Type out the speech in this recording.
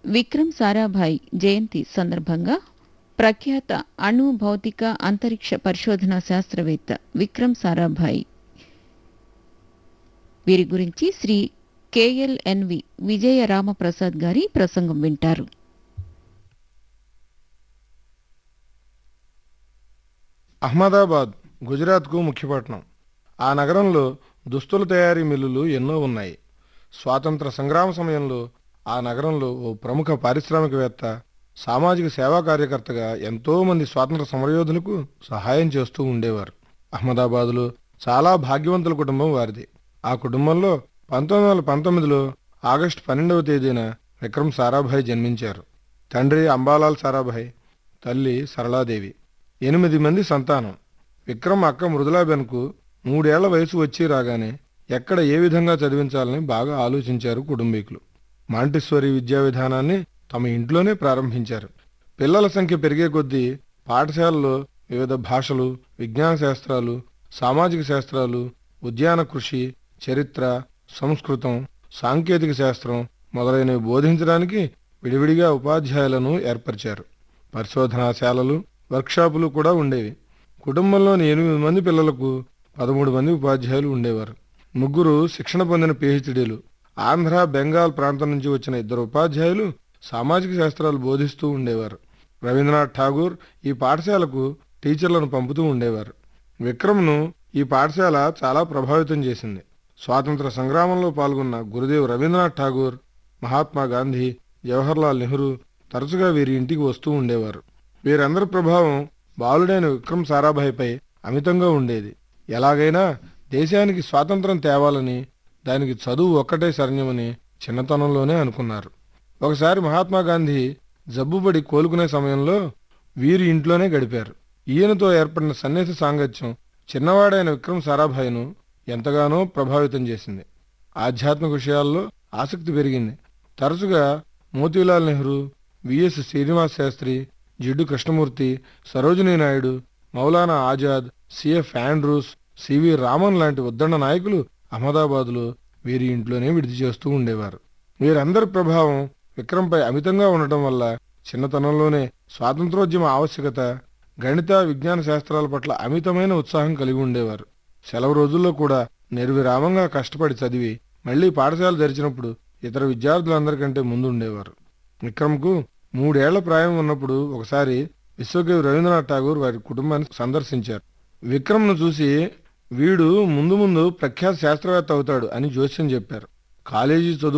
విక్రమ్ సారాభాయ్ జయంతి సందర్భంగా ప్రఖ్యాత అణు భౌతిక అంతరిక్ష పరిశోధనా శాస్త్రవేత్త విక్రమ్ సారాభాయ్ వీరి గురించి శ్రీ కేఎల్ఎన్వి విజయ రామప్రసాద్ గారి ప్రసంగం వింటారు అహ్మదాబాద్ గుజరాత్కు ముఖ్యపట్నం ఆ నగరంలో దుస్తుల తయారీ మిల్లులు ఎన్నో ఉన్నాయి స్వాతంత్ర సంగ్రామ సమయంలో ఆ నగరంలో ఓ ప్రముఖ పారిశ్రామికవేత్త సామాజిక సేవా కార్యకర్తగా ఎంతో మంది స్వాతంత్ర సమరయోధులకు సహాయం చేస్తూ ఉండేవారు అహ్మదాబాదులో చాలా భాగ్యవంతుల కుటుంబం వారిది ఆ కుటుంబంలో పంతొమ్మిది వందల పంతొమ్మిదిలో ఆగస్టు పన్నెండవ తేదీన విక్రమ్ సారాభాయ్ జన్మించారు తండ్రి అంబాలాల్ సారాభాయ్ తల్లి సరళాదేవి ఎనిమిది మంది సంతానం విక్రమ్ అక్క మృదులాబెన్కు మూడేళ్ల వయసు వచ్చి రాగానే ఎక్కడ ఏ విధంగా చదివించాలని బాగా ఆలోచించారు కుటుంబీకులు మాంటిస్వరి విద్యా విధానాన్ని తమ ఇంట్లోనే ప్రారంభించారు పిల్లల సంఖ్య పెరిగే కొద్దీ పాఠశాలలో వివిధ భాషలు విజ్ఞాన శాస్త్రాలు సామాజిక శాస్త్రాలు ఉద్యాన కృషి చరిత్ర సంస్కృతం సాంకేతిక శాస్త్రం మొదలైనవి బోధించడానికి విడివిడిగా ఉపాధ్యాయులను ఏర్పరిచారు పరిశోధనాశాలలు వర్క్షాపులు కూడా ఉండేవి కుటుంబంలోని ఎనిమిది మంది పిల్లలకు పదమూడు మంది ఉపాధ్యాయులు ఉండేవారు ముగ్గురు శిక్షణ పొందిన పిహెచ్డీలు ఆంధ్ర బెంగాల్ ప్రాంతం నుంచి వచ్చిన ఇద్దరు ఉపాధ్యాయులు సామాజిక శాస్త్రాలు బోధిస్తూ ఉండేవారు రవీంద్రనాథ్ ఠాగూర్ ఈ పాఠశాలకు టీచర్లను పంపుతూ ఉండేవారు విక్రమ్ను ఈ పాఠశాల చాలా ప్రభావితం చేసింది స్వాతంత్ర సంగ్రామంలో పాల్గొన్న గురుదేవ్ రవీంద్రనాథ్ ఠాగూర్ మహాత్మా గాంధీ జవహర్లాల్ నెహ్రూ తరచుగా వీరి ఇంటికి వస్తూ ఉండేవారు వీరందరి ప్రభావం బాలుడైన విక్రమ్ సారాభాయ్పై అమితంగా ఉండేది ఎలాగైనా దేశానికి స్వాతంత్రం తేవాలని దానికి చదువు ఒక్కటే శరణ్యమని చిన్నతనంలోనే అనుకున్నారు ఒకసారి మహాత్మా గాంధీ జబ్బుపడి కోలుకునే సమయంలో వీరి ఇంట్లోనే గడిపారు ఈయనతో ఏర్పడిన సన్నిహిత సాంగత్యం చిన్నవాడైన విక్రమ్ సారాభాయ్ను ఎంతగానో ప్రభావితం చేసింది ఆధ్యాత్మిక విషయాల్లో ఆసక్తి పెరిగింది తరచుగా Motilal Nehru V S Srinivas Sastri Jiddu Krishnamurti Sarojini Naidu Maulana Azad C F Andrews C V Raman లాంటి ఉద్దండ నాయకులు అహ్మదాబాదులో వీరి ఇంట్లోనే విడిది చేస్తూ ఉండేవారు వీరందరి ప్రభావం విక్రమ్పై అమితంగా ఉండటం వల్ల చిన్నతనంలోనే స్వాతంత్రోద్యమ ఆవశ్యకత గణిత విజ్ఞాన శాస్త్రాల పట్ల అమితమైన ఉత్సాహం కలిగి ఉండేవారు సెలవు రోజుల్లో కూడా నిర్విరామంగా కష్టపడి చదివి మళ్లీ పాఠశాల తెరిచినప్పుడు ఇతర విద్యార్థులందరికంటే ముందు ఉండేవారు విక్రమ్కు మూడేళ్ల ప్రాయం ఉన్నప్పుడు ఒకసారి విశ్వకవి రవీంద్రనాథ్ ఠాగూర్ వారి కుటుంబాన్ని సందర్శించారు విక్రమ్ను చూసి వీడు ముందు ముందు ప్రఖ్యాత శాస్త్రవేత్త అవుతాడు అని జోస్యం చెప్పారు కాలేజీ చదువు